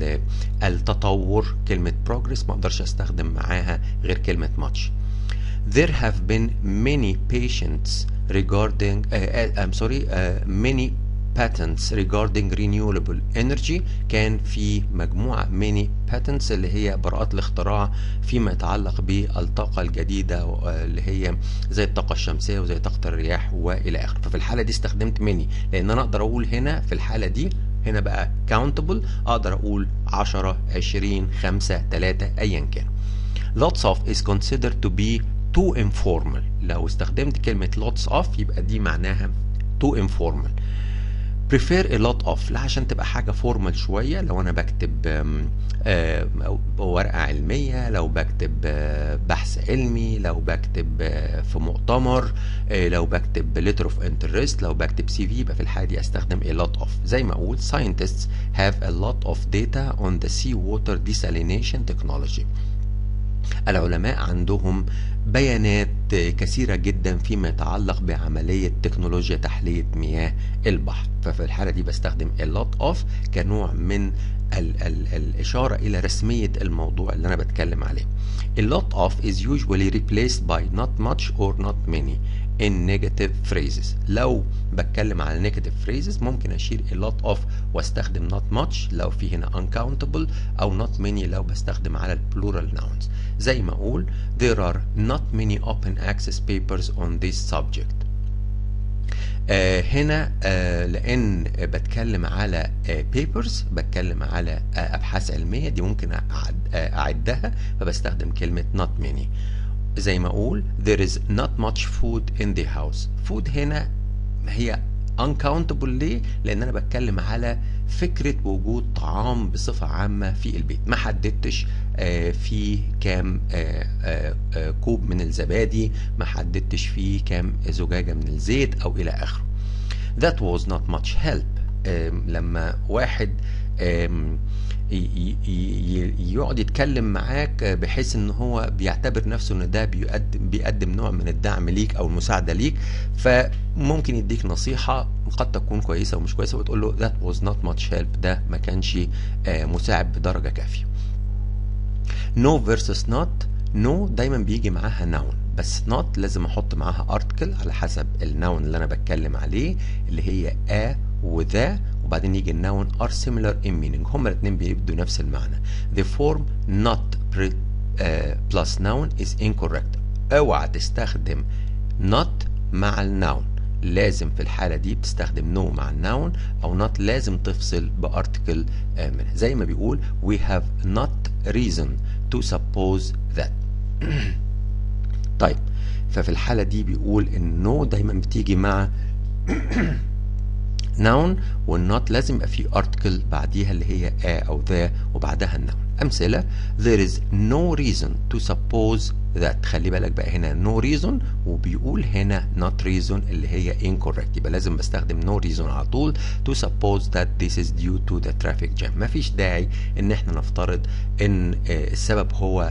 التطور كلمة progress ما اقدرش استخدم معاها غير كلمة much there have been many patients regarding uh, uh, I'm sorry uh, many patents regarding renewable energy كان في مجموعة many patents اللي هي براءات الاختراع فيما يتعلق بالطاقة الجديدة اللي هي زي الطاقة الشمسية وزي طاقة الرياح وإلى آخره ففي الحالة دي استخدمت many لأن أنا أقدر أقول هنا في الحالة دي هنا بقى countable أقدر أقول 10 20 5 3 أيا كان lots of is considered to be too informal لو استخدمت كلمة lots of يبقى دي معناها too informal prefer a lot of لا عشان تبقى حاجة فورمال شوية لو أنا بكتب آه ورقة علمية لو بكتب آه بحث علمي لو بكتب آه في مؤتمر لو بكتب letter of interest لو بكتب سي في يبقى في الحالة دي أستخدم a lot of زي ما أقول scientists have a lot of data on the sea water desalination technology العلماء عندهم بيانات كثيرة جدا فيما يتعلق بعملية تكنولوجيا تحلية مياه البحر ففي الحالة دي بستخدم a lot of كنوع من ال ال الإشارة إلى رسمية الموضوع اللي أنا بتكلم عليه a lot of is usually replaced by not much or not many in negative phrases لو بتكلم على negative phrases ممكن أشيل a lot of واستخدم not much لو في هنا uncountable أو not many لو بستخدم على plural nouns زي ما أقول there are not many open access papers on this subject آه هنا آه لان بتكلم على آه papers بتكلم على آه ابحاث علميه دي ممكن أعد آه اعدها فبستخدم كلمه not many زي ما اقول there is not much food in the house food هنا هي uncountable ليه لان انا بتكلم على فكره وجود طعام بصفه عامه في البيت ما حددتش آه في كام آه آه كوب من الزبادي ما حددتش فيه كام زجاجه من الزيت او الى اخره that was not much help لما واحد يقعد يتكلم معاك بحيث ان هو بيعتبر نفسه ان ده بيقدم بيقدم نوع من الدعم ليك او المساعده ليك فممكن يديك نصيحه قد تكون كويسه ومش كويسه وتقول له that was not much help ده ما كانش مساعد بدرجه كافيه no versus not no دايما بيجي معاها noun بس not لازم احط معاها article على حسب النون اللي انا بتكلم عليه اللي هي a وذا وبعدين يجي النون are similar in meaning هما الاثنين بيبدوا نفس المعنى the form not pre, uh, plus noun is incorrect اوعى تستخدم not مع النون لازم في الحالة دي بتستخدم no مع النون أو not لازم تفصل بارتكل منها زي ما بيقول we have not reason to suppose that طيب ففي الحالة دي بيقول ان no دايما بتيجي مع noun والنوت لازم يبقى فيه article بعديها اللي هي a أو the وبعدها النون أمثلة there is no reason to suppose that خلي بالك بقى هنا no reason وبيقول هنا not reason اللي هي incorrect يبقى لازم بستخدم no reason على طول to suppose that this is due to the traffic jam مفيش داعي ان احنا نفترض ان السبب هو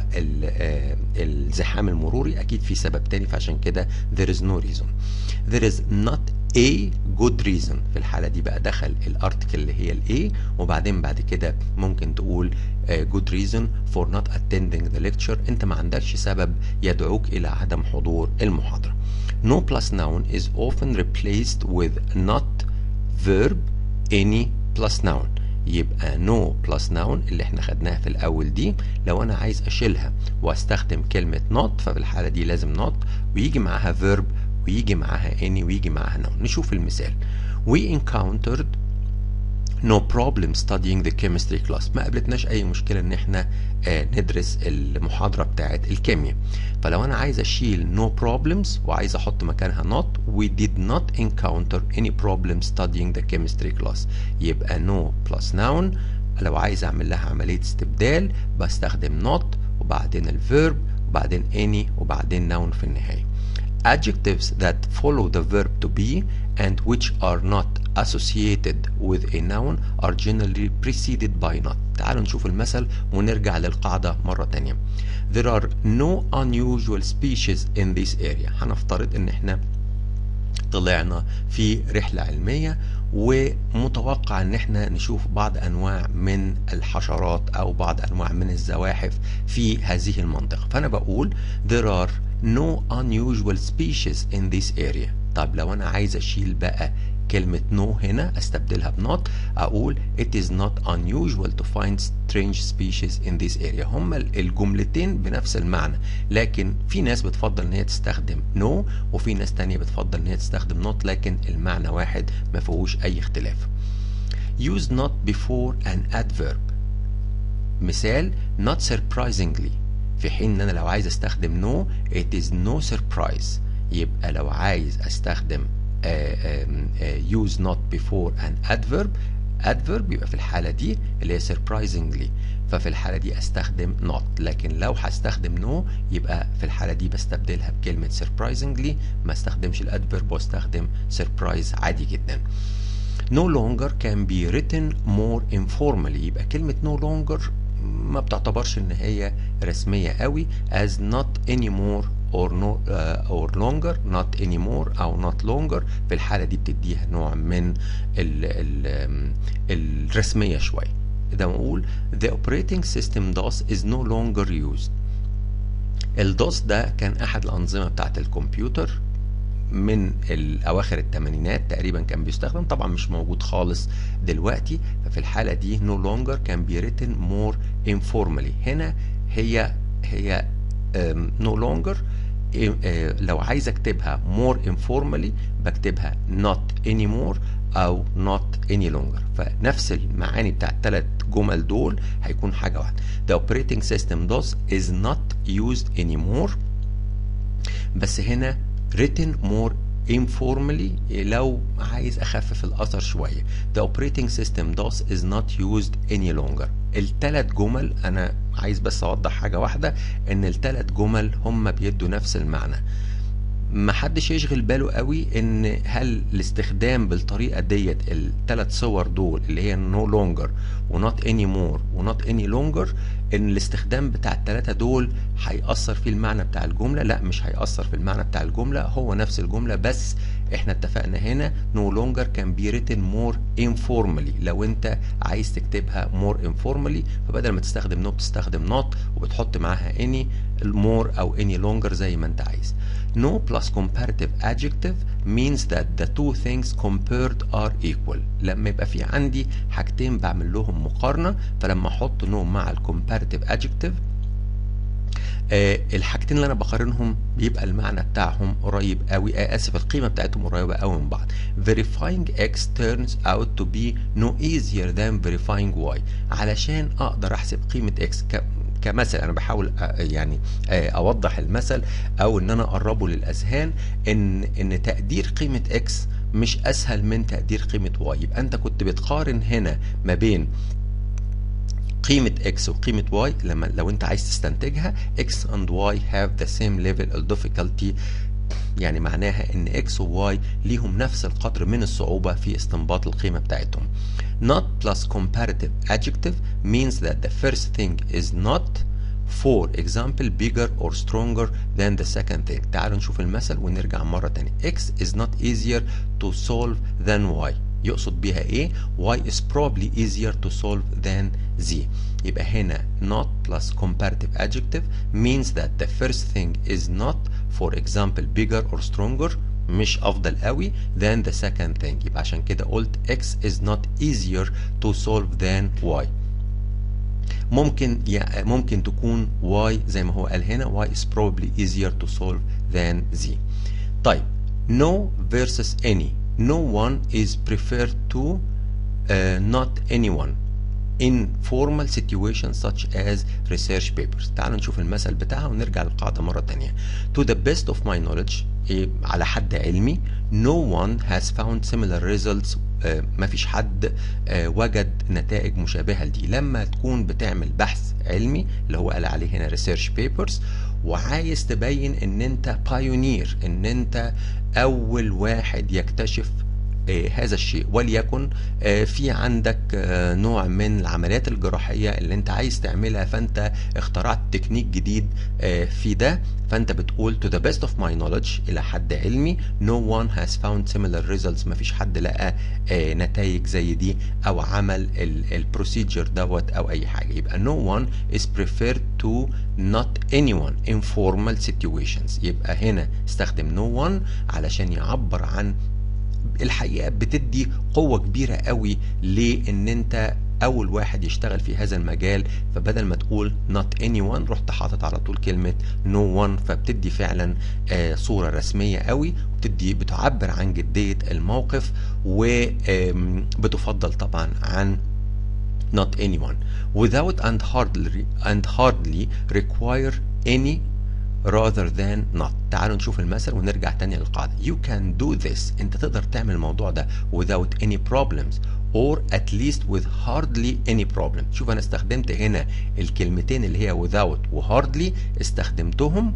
الزحام المروري اكيد في سبب تاني فعشان كده there is no reason there is not a good reason في الحالة دي بقى دخل الارتكل اللي هي ال A وبعدين بعد كده ممكن تقول uh, good reason for not attending the lecture انت ما عندكش سبب يدعوك الى عدم حضور المحاضرة no plus noun is often replaced with not verb any plus noun يبقى no plus noun اللي احنا خدناها في الاول دي لو انا عايز اشيلها واستخدم كلمة not ففي الحالة دي لازم not ويجي معاها verb ويجي معاها any ويجي معاها noun نشوف المثال we encountered no problem studying the chemistry class ما قابلتناش اي مشكله ان احنا آه ندرس المحاضره بتاعه الكيمياء فلو انا عايز اشيل no problems وعايز احط مكانها not we did not encounter any problem studying the chemistry class يبقى no plus noun لو عايز اعمل لها عمليه استبدال بستخدم not وبعدين الفيرب وبعدين any وبعدين noun في النهايه adjectives that follow the verb to be and which are not associated with a noun are generally preceded by not تعالوا نشوف المثل ونرجع للقاعدة مرة تانية there are no unusual species in this area هنفترض ان احنا طلعنا في رحلة علمية ومتوقع ان احنا نشوف بعض انواع من الحشرات او بعض انواع من الزواحف في هذه المنطقة فانا بقول there are no unusual species in this area طب لو انا عايز اشيل بقى كلمة no هنا استبدلها ب not اقول it is not unusual to find strange species in this area هما الجملتين بنفس المعنى لكن في ناس بتفضل ان هي تستخدم no وفي ناس تانية بتفضل ان هي تستخدم not لكن المعنى واحد ما فيهوش اي اختلاف use not before an adverb مثال not surprisingly في حين ان انا لو عايز استخدم no it is no surprise يبقى لو عايز استخدم uh, um, uh, use not before an adverb adverb يبقى في الحالة دي اللي هي surprisingly ففي الحالة دي استخدم not لكن لو هستخدم no يبقى في الحالة دي بستبدلها بكلمة surprisingly ما استخدمش الادفيرب واستخدم surprise عادي جدا no longer can be written more informally يبقى كلمة no longer ما بتعتبرش ان هي رسميه قوي as not anymore or no uh, or longer not anymore او not longer في الحاله دي بتديها نوع من ال ال الرسميه شويه ده نقول the operating system DOS is no longer used الدوس ده كان احد الانظمه بتاعت الكمبيوتر من اواخر الثمانينات تقريبا كان بيستخدم طبعا مش موجود خالص دلوقتي ففي الحاله دي نو no لونجر كان بيريتن مور informally هنا هي هي نو no لونجر لو عايز اكتبها more informally بكتبها not anymore او not any longer فنفس المعاني بتاع الثلاث جمل دول هيكون حاجه واحده the operating system DOS is not used anymore بس هنا written more informally لو عايز اخفف الاثر شويه the operating system DOS is not used any longer الثلاث جمل انا عايز بس اوضح حاجه واحده ان الثلاث جمل هم بيدوا نفس المعنى ما حدش يشغل باله قوي ان هل الاستخدام بالطريقه ديت الثلاث صور دول اللي هي نو لونجر ونوت اني مور ونوت اني لونجر ان الاستخدام بتاع الثلاثه دول هيأثر في المعنى بتاع الجمله لا مش هيأثر في المعنى بتاع الجمله هو نفس الجمله بس احنا اتفقنا هنا نو لونجر كان بي written مور informally لو انت عايز تكتبها مور informally فبدل ما تستخدم نو بتستخدم نوت وبتحط معاها اني المور او اني لونجر زي ما انت عايز no plus comparative adjective means that the two things compared are equal لما يبقى في عندي حاجتين بعمل لهم مقارنه فلما احط no مع الكومباريتيف adjective آه الحاجتين اللي انا بقارنهم بيبقى المعنى بتاعهم قريب قوي آه اسف القيمه بتاعتهم قريبه قوي من بعض verifying x turns out to be no easier than verifying y علشان اقدر احسب قيمه x كمثل انا بحاول يعني اوضح المثل او ان انا اقربه للاذهان ان ان تقدير قيمه x مش اسهل من تقدير قيمه y يبقى انت كنت بتقارن هنا ما بين قيمة x وقيمة y لما لو انت عايز تستنتجها x and y have the same level of difficulty يعني معناها ان x و y ليهم نفس القدر من الصعوبة في استنباط القيمة بتاعتهم not plus comparative adjective means that the first thing is not for example bigger or stronger than the second thing تعالوا نشوف المثل ونرجع مرة تانية x is not easier to solve than y يقصد بيها ايه y is probably easier to solve than z يبقى هنا not plus comparative adjective means that the first thing is not for example bigger or stronger مش افضل قوي than the second thing يبقى عشان كده قلت x is not easier to solve than y ممكن يعني ممكن تكون y زي ما هو قال هنا y is probably easier to solve than z طيب no versus any no one is preferred to uh, not anyone in formal situations such as research papers تعالوا نشوف المثل بتاعها ونرجع للقاعدة مرة تانية to the best of my knowledge إيه على حد علمي no one has found similar results آه ما فيش حد آه وجد نتائج مشابهة لدي لما تكون بتعمل بحث علمي اللي هو قال عليه هنا research papers وعايز تبين ان انت بايونير ان انت اول واحد يكتشف آه هذا الشيء وليكن آه في عندك آه نوع من العمليات الجراحية اللي انت عايز تعملها فانت اخترعت تكنيك جديد في ده فانت بتقول to the best of my knowledge الى حد علمي no one has found similar results مفيش حد لقى نتائج زي دي او عمل البروسيجر دوت او اي حاجة يبقى no one is preferred to not anyone in formal situations يبقى هنا استخدم no one علشان يعبر عن الحقيقه بتدي قوه كبيره قوي لان انت اول واحد يشتغل في هذا المجال فبدل ما تقول not anyone رحت حاطط على طول كلمه no one فبتدي فعلا آه صوره رسميه قوي وبتدي بتعبر عن جديه الموقف وبتفضل طبعا عن not anyone without and hardly and hardly require any rather than not تعالوا نشوف المثل ونرجع تاني للقاعدة you can do this انت تقدر تعمل الموضوع ده without any problems or at least with hardly any problem شوف انا استخدمت هنا الكلمتين اللي هي without و hardly استخدمتهم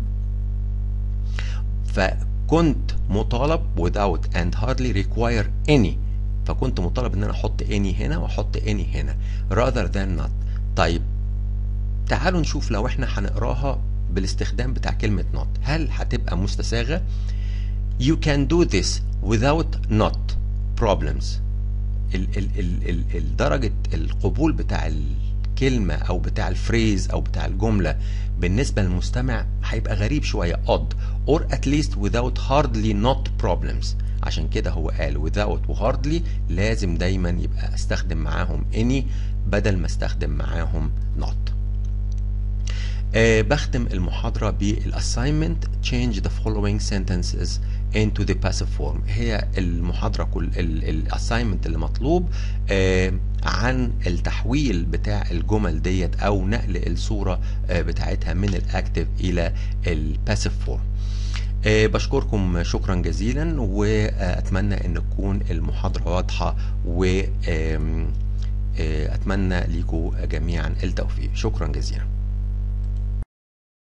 فكنت مطالب without and hardly require any فكنت مطالب ان انا احط any هنا واحط any هنا rather than not طيب تعالوا نشوف لو احنا هنقراها بالاستخدام بتاع كلمة not هل هتبقى مستساغة you can do this without not problems ال ال ال ال ال درجة القبول بتاع الكلمة أو بتاع الفريز أو بتاع الجملة بالنسبة للمستمع هيبقى غريب شوية odd or at least without hardly not problems عشان كده هو قال without و hardly لازم دايما يبقى استخدم معاهم any بدل ما استخدم معاهم not آه بختم المحاضرة بالassignment change the following sentences into the passive form هي المحاضرة كل الاساينمنت اللي مطلوب آه عن التحويل بتاع الجمل ديت او نقل الصورة آه بتاعتها من الاكتف الى الباسيف فورم آه بشكركم شكرا جزيلا واتمنى ان تكون المحاضرة واضحة و اتمنى لكم جميعا التوفيق شكرا جزيلا